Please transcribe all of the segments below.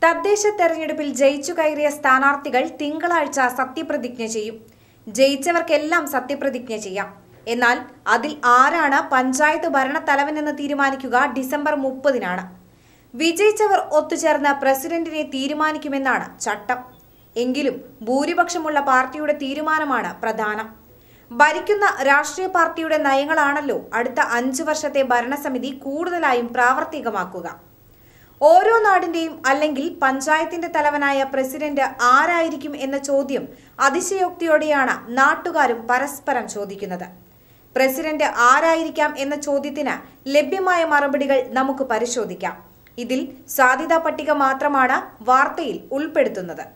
തദ്ദേശ തെരഞ്ഞെടുപ്പിൽ ജയിച്ചു കയറിയ സ്ഥാനാർത്ഥികൾ തിങ്കളാഴ്ച സത്യപ്രതിജ്ഞ ചെയ്യും ജയിച്ചവർക്കെല്ലാം സത്യപ്രതിജ്ഞ ചെയ്യാം എന്നാൽ അതിൽ ആരാണ് പഞ്ചായത്ത് ഭരണത്തലവനെന്ന് തീരുമാനിക്കുക ഡിസംബർ മുപ്പതിനാണ് വിജയിച്ചവർ ഒത്തുചേർന്ന് പ്രസിഡന്റിനെ തീരുമാനിക്കുമെന്നാണ് ചട്ടം എങ്കിലും ഭൂരിപക്ഷമുള്ള പാർട്ടിയുടെ തീരുമാനമാണ് പ്രധാനം ഭരിക്കുന്ന രാഷ്ട്രീയ പാർട്ടിയുടെ നയങ്ങളാണല്ലോ അടുത്ത അഞ്ചു വർഷത്തെ ഭരണസമിതി കൂടുതലായും പ്രാവർത്തികമാക്കുക ഓരോ നാടിന്റെയും അല്ലെങ്കിൽ പഞ്ചായത്തിന്റെ തലവനായ പ്രസിഡന്റ് ആരായിരിക്കും എന്ന ചോദ്യം അതിശയോക്തിയോടെയാണ് നാട്ടുകാരും പരസ്പരം ചോദിക്കുന്നത് പ്രസിഡന്റ് ആരായിരിക്കാം എന്ന ചോദ്യത്തിന് ലഭ്യമായ മറുപടികൾ നമുക്ക് പരിശോധിക്കാം ഇതിൽ സാധ്യതാ പട്ടിക മാത്രമാണ് വാർത്തയിൽ ഉൾപ്പെടുത്തുന്നത്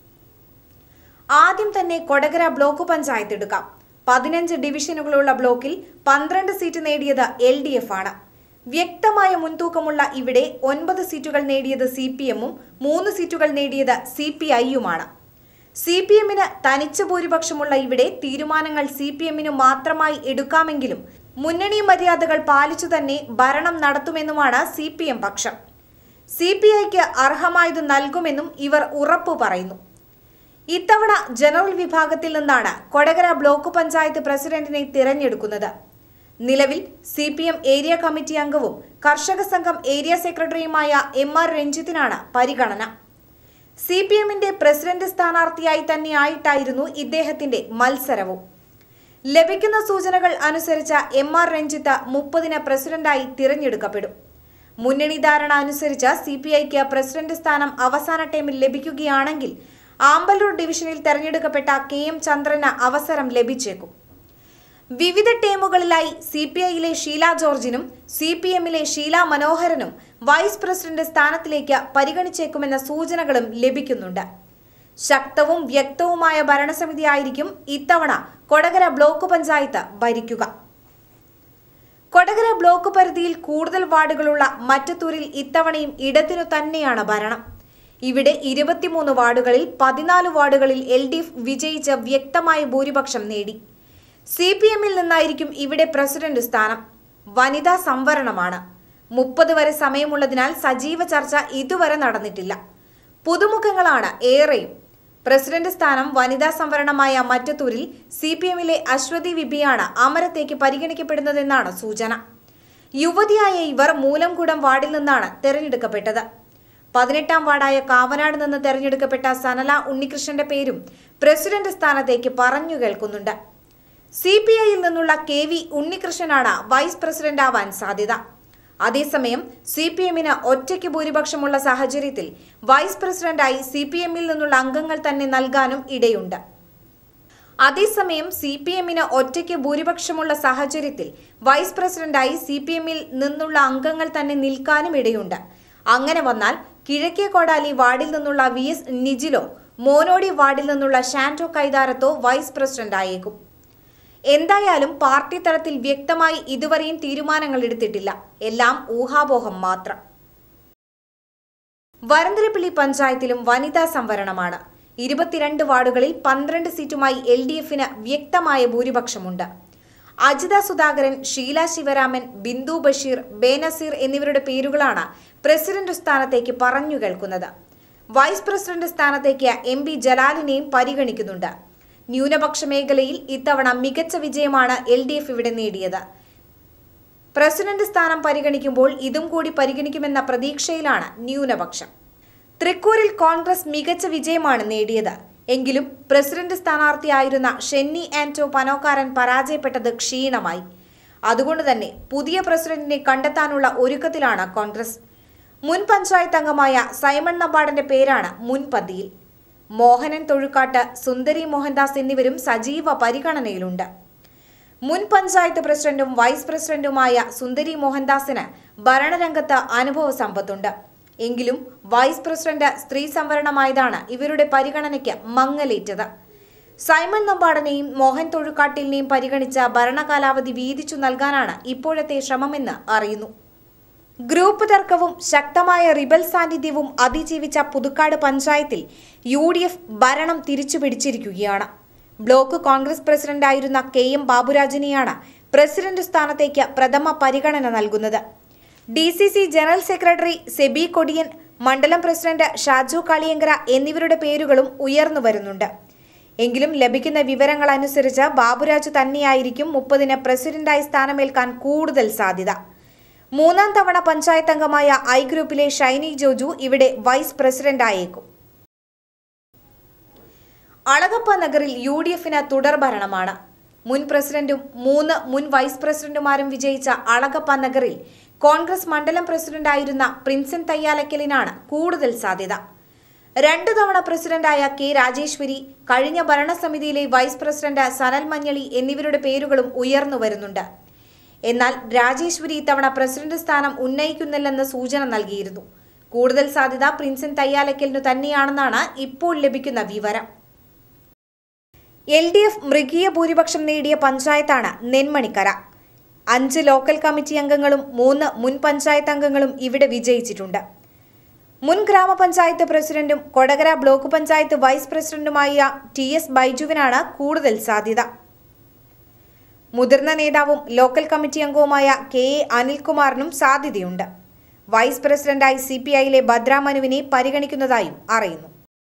ആദ്യം തന്നെ കൊടകര ബ്ലോക്ക് പഞ്ചായത്ത് എടുക്കാം പതിനഞ്ച് ഡിവിഷനുകളുള്ള ബ്ലോക്കിൽ പന്ത്രണ്ട് സീറ്റ് നേടിയത് എൽ ഡി എഫ് ആണ് വ്യക്തമായ മുൻതൂക്കമുള്ള ഇവിടെ ഒൻപത് സീറ്റുകൾ നേടിയത് സി പി എമ്മും മൂന്ന് സീറ്റുകൾ നേടിയത് സി പി ഐയുമാണ് സി പി എമ്മിന് തനിച്ച ഭൂരിപക്ഷമുള്ള ഇവിടെ തീരുമാനങ്ങൾ സി പി എമ്മിനു മാത്രമായി എടുക്കാമെങ്കിലും മുന്നണി മര്യാദകൾ പാലിച്ചു തന്നെ ഭരണം നടത്തുമെന്നുമാണ് സി പി എം പക്ഷം സി പി ഐക്ക് അർഹമായത് നൽകുമെന്നും ഇവർ ഉറപ്പു പറയുന്നു ഇത്തവണ ജനറൽ വിഭാഗത്തിൽ നിന്നാണ് കൊടകര ബ്ലോക്ക് പഞ്ചായത്ത് പ്രസിഡന്റിനെ തിരഞ്ഞെടുക്കുന്നത് നിലവിൽ C P M area committee അംഗവും കർഷക സംഘം ഏരിയ സെക്രട്ടറിയുമായ എം ആർ രഞ്ജിത്തിനാണ് പരിഗണന സി പി എമ്മിന്റെ പ്രസിഡന്റ് സ്ഥാനാർത്ഥിയായി തന്നെയായിട്ടായിരുന്നു ഇദ്ദേഹത്തിന്റെ മത്സരവും ലഭിക്കുന്ന സൂചനകൾ അനുസരിച്ച് എം ആർ രഞ്ജിത്ത് മുപ്പതിന് പ്രസിഡന്റായി തിരഞ്ഞെടുക്കപ്പെടും മുന്നണി ധാരണ അനുസരിച്ച് സി പി ഐക്ക് പ്രസിഡന്റ് സ്ഥാനം അവസാന ടൈമിൽ ലഭിക്കുകയാണെങ്കിൽ ആമ്പല്ലൂർ ഡിവിഷനിൽ തെരഞ്ഞെടുക്കപ്പെട്ട കെ എം ചന്ദ്രന് അവസരം ലഭിച്ചേക്കും വിവിധ ടീമുകളിലായി സി പി ഐയിലെ ഷീല ജോർജിനും സി പി എമ്മിലെ ഷീല മനോഹരനും വൈസ് പ്രസിഡന്റ് സ്ഥാനത്തിലേക്ക് പരിഗണിച്ചേക്കുമെന്ന സൂചനകളും ലഭിക്കുന്നുണ്ട് ശക്തവും വ്യക്തവുമായ ഭരണസമിതിയായിരിക്കും ഇത്തവണ കൊടകര ബ്ലോക്ക് പഞ്ചായത്ത് ഭരിക്കുക കൊടകര ബ്ലോക്ക് പരിധിയിൽ കൂടുതൽ വാർഡുകളുള്ള മറ്റത്തൂരിൽ ഇത്തവണയും ഇടത്തിനു തന്നെയാണ് ഭരണം ഇവിടെ ഇരുപത്തിമൂന്ന് വാർഡുകളിൽ പതിനാല് വാർഡുകളിൽ എൽ ഡി എഫ് വിജയിച്ച് വ്യക്തമായ ഭൂരിപക്ഷം നേടി സി പി എമ്മിൽ നിന്നായിരിക്കും ഇവിടെ പ്രസിഡന്റ് സ്ഥാനം വനിതാ സംവരണമാണ് മുപ്പത് വരെ സമയമുള്ളതിനാൽ സജീവ ചർച്ച ഇതുവരെ നടന്നിട്ടില്ല പുതുമുഖങ്ങളാണ് ഏറെയും പ്രസിഡന്റ് സ്ഥാനം വനിതാ സംവരണമായ മറ്റത്തൂരിൽ സി പി എമ്മിലെ അശ്വതി വിബിയാണ് അമരത്തേക്ക് പരിഗണിക്കപ്പെടുന്നതെന്നാണ് സൂചന യുവതിയായ ഇവർ മൂലംകുടം വാർഡിൽ നിന്നാണ് തെരഞ്ഞെടുക്കപ്പെട്ടത് പതിനെട്ടാം വാർഡായ കാവനാട് നിന്ന് തെരഞ്ഞെടുക്കപ്പെട്ട സനല ഉണ്ണികൃഷ്ണന്റെ പേരും പ്രസിഡന്റ് സ്ഥാനത്തേക്ക് പറഞ്ഞു കേൾക്കുന്നുണ്ട് സി പി ഐയിൽ നിന്നുള്ള കെ വി ഉണ്ണികൃഷ്ണനാണ് വൈസ് പ്രസിഡന്റ് ആവാൻ സാധ്യത അതേസമയം സി പി എമ്മിന് ഒറ്റയ്ക്ക് ഭൂരിപക്ഷമുള്ള സാഹചര്യത്തിൽ വൈസ് പ്രസിഡന്റായി സി പി എമ്മിൽ നിന്നുള്ള അംഗങ്ങൾ തന്നെ നൽകാനും ഇടയുണ്ട് അതേസമയം സി പി എമ്മിന് ഒറ്റയ്ക്ക് ഭൂരിപക്ഷമുള്ള സാഹചര്യത്തിൽ വൈസ് പ്രസിഡന്റായി സി പി എമ്മിൽ നിന്നുള്ള അംഗങ്ങൾ തന്നെ നിൽക്കാനും ഇടയുണ്ട് അങ്ങനെ വന്നാൽ കിഴക്കേ കോടാലി വാർഡിൽ നിന്നുള്ള വി എസ് നിജിലോ മോനോടി വാർഡിൽ നിന്നുള്ള ഷാൻറ്റോ കൈതാരത്തോ വൈസ് പ്രസിഡന്റ് ആയേക്കും എന്തായാലും പാർട്ടി തലത്തിൽ വ്യക്തമായി ഇതുവരെയും തീരുമാനങ്ങൾ എടുത്തിട്ടില്ല എല്ലാം ഊഹാപോഹം മാത്രം വരന്തരപ്പള്ളി പഞ്ചായത്തിലും വനിതാ സംവരണമാണ് ഇരുപത്തിരണ്ട് വാർഡുകളിൽ പന്ത്രണ്ട് സീറ്റുമായി എൽ ഡി എഫിന് വ്യക്തമായ ഭൂരിപക്ഷമുണ്ട് അജിത സുധാകരൻ ഷീല ശിവരാമൻ ബിന്ദു ബഷീർ ബേനസീർ എന്നിവരുടെ പേരുകളാണ് പ്രസിഡന്റ് സ്ഥാനത്തേക്ക് പറഞ്ഞു കേൾക്കുന്നത് വൈസ് പ്രസിഡന്റ് സ്ഥാനത്തേക്ക് എം പി ജലാലിനെയും പരിഗണിക്കുന്നുണ്ട് ന്യൂനപക്ഷ മേഖലയിൽ ഇത്തവണ മികച്ച വിജയമാണ് എൽ ഡി എഫ് ഇവിടെ നേടിയത് പ്രസിഡന്റ് സ്ഥാനം പരിഗണിക്കുമ്പോൾ ഇതും കൂടി പരിഗണിക്കുമെന്ന പ്രതീക്ഷയിലാണ് ന്യൂനപക്ഷം തൃക്കൂരിൽ കോൺഗ്രസ് മികച്ച വിജയമാണ് നേടിയത് എങ്കിലും പ്രസിഡന്റ് സ്ഥാനാർത്ഥിയായിരുന്ന ഷെന്നി ആന്റോ പനോക്കാരൻ പരാജയപ്പെട്ടത് ക്ഷീണമായി അതുകൊണ്ട് തന്നെ പുതിയ പ്രസിഡന്റിനെ കണ്ടെത്താനുള്ള ഒരുക്കത്തിലാണ് കോൺഗ്രസ് മുൻ പഞ്ചായത്ത് അംഗമായ സൈമൺ നമ്പാടന്റെ പേരാണ് മുൻപന്തിയിൽ മോഹനൻ തൊഴുക്കാട്ട് സുന്ദരി മോഹൻദാസ് എന്നിവരും സജീവ പരിഗണനയിലുണ്ട് മുൻ പഞ്ചായത്ത് പ്രസിഡന്റും വൈസ് പ്രസിഡന്റുമായ സുന്ദരി മോഹൻദാസിന് ഭരണരംഗത്ത് അനുഭവ സമ്പത്തുണ്ട് എങ്കിലും വൈസ് പ്രസിഡന്റ് സ്ത്രീ സംവരണമായതാണ് ഇവരുടെ പരിഗണനയ്ക്ക് മങ്ങലേറ്റത് സൈമൺ നമ്പാടനെയും മോഹൻ തൊഴുക്കാട്ടിലിനെയും പരിഗണിച്ച ഭരണകാലാവധി വീതിച്ചു നൽകാനാണ് ഇപ്പോഴത്തെ ശ്രമമെന്ന് അറിയുന്നു ഗ്രൂപ്പ് തർക്കവും ശക്തമായ റിബൽ സാന്നിധ്യവും അതിജീവിച്ച പുതുക്കാട് പഞ്ചായത്തിൽ യു ഡി എഫ് ഭരണം തിരിച്ചുപിടിച്ചിരിക്കുകയാണ് ബ്ലോക്ക് കോൺഗ്രസ് പ്രസിഡന്റായിരുന്ന കെ എം ബാബുരാജിനെയാണ് പ്രസിഡന്റ് സ്ഥാനത്തേക്ക് പ്രഥമ പരിഗണന നൽകുന്നത് D C C general secretary Sebi Kodiyan മണ്ഡലം പ്രസിഡന്റ് ഷാജു കാളിയങ്കര എന്നിവരുടെ പേരുകളും ഉയർന്നു വരുന്നുണ്ട് എങ്കിലും ലഭിക്കുന്ന വിവരങ്ങൾ അനുസരിച്ച് ബാബുരാജു തന്നെയായിരിക്കും മുപ്പതിന് പ്രസിഡന്റായി സ്ഥാനമേൽക്കാൻ കൂടുതൽ സാധ്യത മൂന്നാം തവണ പഞ്ചായത്ത് അംഗമായ ഐ ഗ്രൂപ്പിലെ ഷൈനി ജോജു ഇവിടെ വൈസ് പ്രസിഡന്റായേക്കും അളഗപ്പ നഗറിൽ യു ഡി എഫിന് തുടർഭരണമാണ് മുൻ പ്രസിഡന്റും മൂന്ന് മുൻ വൈസ് പ്രസിഡന്റുമാരും വിജയിച്ച അളഗപ്പ നഗറിൽ കോൺഗ്രസ് മണ്ഡലം പ്രസിഡന്റായിരുന്ന പ്രിൻസൻ തയ്യാലക്കലിനാണ് കൂടുതൽ സാധ്യത രണ്ടു തവണ പ്രസിഡന്റായ കെ രാജേശ്വരി കഴിഞ്ഞ ഭരണസമിതിയിലെ വൈസ് പ്രസിഡന്റ് സനൽ മഞ്ഞളി എന്നിവരുടെ പേരുകളും ഉയർന്നു വരുന്നുണ്ട് എന്നാൽ രാജേശ്വരി ഇത്തവണ പ്രസിഡന്റ് സ്ഥാനം ഉന്നയിക്കുന്നില്ലെന്ന് സൂചന നൽകിയിരുന്നു കൂടുതൽ സാധ്യത പ്രിൻസൻ തയ്യാലക്കലിനു തന്നെയാണെന്നാണ് ഇപ്പോൾ ലഭിക്കുന്ന വിവരം എൽ ഡി എഫ് മൃഗീയ ഭൂരിപക്ഷം നേടിയ പഞ്ചായത്താണ് നെന്മണിക്കര അഞ്ച് ലോക്കൽ കമ്മിറ്റി അംഗങ്ങളും മൂന്ന് മുൻ പഞ്ചായത്ത് അംഗങ്ങളും ഇവിടെ വിജയിച്ചിട്ടുണ്ട് മുൻ ഗ്രാമപഞ്ചായത്ത് പ്രസിഡന്റും കൊടകര ബ്ലോക്ക് പഞ്ചായത്ത് വൈസ് പ്രസിഡന്റുമായ ടി എസ് ബൈജുവിനാണ് കൂടുതൽ സാധ്യത മുതിർന്ന നേതാവും ലോക്കൽ കമ്മിറ്റി അംഗവുമായ കെ എ അനിൽകുമാറിനും സാധ്യതയുണ്ട് വൈസ് പ്രസിഡന്റായി സി പി ഐയിലെ ഭദ്രാമനുവിനെ പരിഗണിക്കുന്നതായും അറിയുന്നു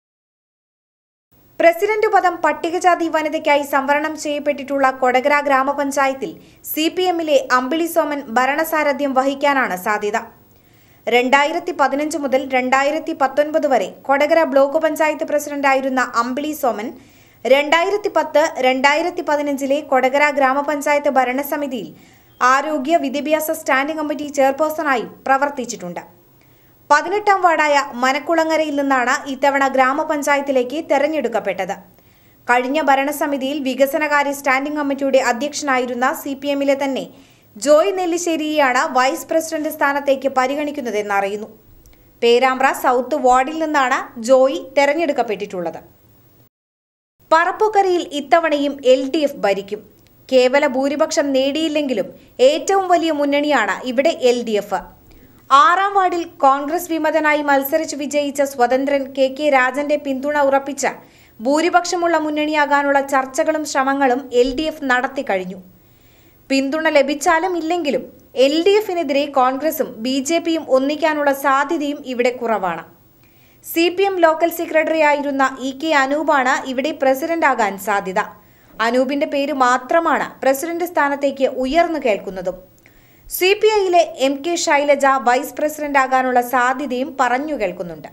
പ്രസിഡന്റ് പദം പട്ടികജാതി വനിതയ്ക്കായി സംവരണം ചെയ്യപ്പെട്ടിട്ടുള്ള കൊടകര ഗ്രാമപഞ്ചായത്തിൽ സി പി എമ്മിലെ അമ്പിളി സോമൻ ഭരണസാരഥ്യം വഹിക്കാനാണ് സാധ്യത രണ്ടായിരത്തി പതിനഞ്ച് മുതൽ രണ്ടായിരത്തി പത്തൊൻപത് വരെ കൊടകര ബ്ലോക്ക് പഞ്ചായത്ത് പ്രസിഡന്റായിരുന്ന അമ്പിളി സോമൻ രണ്ടായിരത്തി പത്ത് രണ്ടായിരത്തി പതിനഞ്ചിലെ കൊടകര ഗ്രാമപഞ്ചായത്ത് ഭരണസമിതിയിൽ ആരോഗ്യ വിദ്യാഭ്യാസ സ്റ്റാൻഡിംഗ് കമ്മിറ്റി ചെയർപേഴ്സണായി പ്രവർത്തിച്ചിട്ടുണ്ട് പതിനെട്ടാം വാർഡായ മനക്കുളങ്ങരയിൽ നിന്നാണ് ഇത്തവണ ഗ്രാമപഞ്ചായത്തിലേക്ക് തെരഞ്ഞെടുക്കപ്പെട്ടത് കഴിഞ്ഞ ഭരണസമിതിയിൽ വികസനകാര്യ സ്റ്റാൻഡിംഗ് കമ്മിറ്റിയുടെ അധ്യക്ഷനായിരുന്ന സി പി എമ്മിലെ തന്നെ ജോയ് നെല്ലിശ്ശേരിയെയാണ് വൈസ് പ്രസിഡന്റ് സ്ഥാനത്തേക്ക് പരിഗണിക്കുന്നതെന്നറിയുന്നു പേരാമ്പ്ര സൗത്ത് വാർഡിൽ നിന്നാണ് ജോയി തെരഞ്ഞെടുക്കപ്പെട്ടിട്ടുള്ളത് പറപ്പുക്കരയിൽ ഇത്തവണയും എൽ ഡി എഫ് ഭരിക്കും കേവല ഭൂരിപക്ഷം നേടിയില്ലെങ്കിലും ഏറ്റവും വലിയ മുന്നണിയാണ് ഇവിടെ എൽ ഡി എഫ് ആറാം വാർഡിൽ കോൺഗ്രസ് വിമതനായി മത്സരിച്ച് വിജയിച്ച സ്വതന്ത്രൻ കെ കെ രാജന്റെ പിന്തുണ ഉറപ്പിച്ച ഭൂരിപക്ഷമുള്ള മുന്നണിയാകാനുള്ള ചർച്ചകളും ശ്രമങ്ങളും എൽ ഡി എഫ് നടത്തിക്കഴിഞ്ഞു പിന്തുണ ലഭിച്ചാലും ഇല്ലെങ്കിലും എൽ ഡി എഫിനെതിരെ കോൺഗ്രസും ബി ജെ പിയും ഒന്നിക്കാനുള്ള സാധ്യതയും ഇവിടെ കുറവാണ് C P M local secretary ആയിരുന്ന ഇ കെ അനൂപാണ് ഇവിടെ പ്രസിഡന്റ് ആകാൻ സാധ്യത അനൂപിന്റെ പേര് മാത്രമാണ് പ്രസിഡന്റ് സ്ഥാനത്തേക്ക് ഉയർന്നു കേൾക്കുന്നതും സി പി ഐയിലെ M K Shailaja vice president ആകാനുള്ള സാധ്യതയും പറഞ്ഞു കേൾക്കുന്നുണ്ട്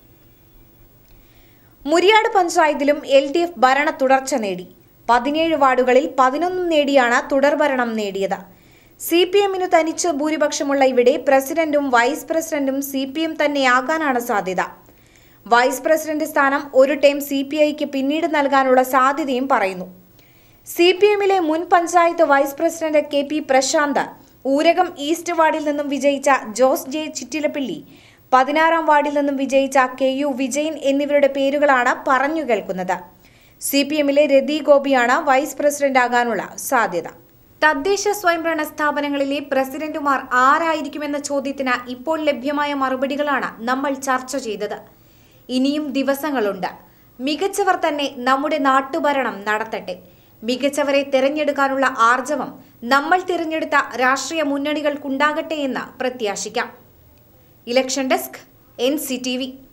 മുരിയാട് പഞ്ചായത്തിലും എൽ ഡി എഫ് ഭരണ തുടർച്ച നേടി പതിനേഴ് വാർഡുകളിൽ പതിനൊന്നും നേടിയാണ് തുടർഭരണം നേടിയത് സി പി എമ്മിനു തനിച്ച് ഭൂരിപക്ഷമുള്ള ഇവിടെ പ്രസിഡന്റും വൈസ് പ്രസിഡന്റും സി പി എം തന്നെയാകാനാണ് സാധ്യത വൈസ് പ്രസിഡന്റ് സ്ഥാനം ഒരു ടൈം സി പി ഐക്ക് പിന്നീട് നൽകാനുള്ള സാധ്യതയും പറയുന്നു സി പി എമ്മിലെ മുൻ panchayat vice president K P Prashanth Urakam east വാർഡിൽ നിന്നും വിജയിച്ച ജോസ് ജെ ചിറ്റിലപ്പിള്ളി പതിനാറാം വാർഡിൽ നിന്നും വിജയിച്ച കെ യു വിജയൻ എന്നിവരുടെ പേരുകളാണ് പറഞ്ഞു കേൾക്കുന്നത് സി പി എമ്മിലെ രതി ഗോപിയാണ് വൈസ് പ്രസിഡന്റ് ആകാനുള്ള സാധ്യത തദ്ദേശ സ്വയംഭരണ സ്ഥാപനങ്ങളിലെ പ്രസിഡന്റുമാർ ആരായിരിക്കുമെന്ന ചോദ്യത്തിന് ഇപ്പോൾ ലഭ്യമായ മറുപടികളാണ് നമ്മൾ ചർച്ച ചെയ്തത് ഇനിയും ദിവസങ്ങളുണ്ട് മികച്ചവർ തന്നെ നമ്മുടെ നാട്ടുഭരണം നടത്തട്ടെ മികച്ചവരെ തിരഞ്ഞെടുക്കാനുള്ള ആർജവം നമ്മൾ തിരഞ്ഞെടുത്ത രാഷ്ട്രീയ മുന്നണികൾക്കുണ്ടാകട്ടെ എന്ന് പ്രത്യാശിക്കാം election desk N C T V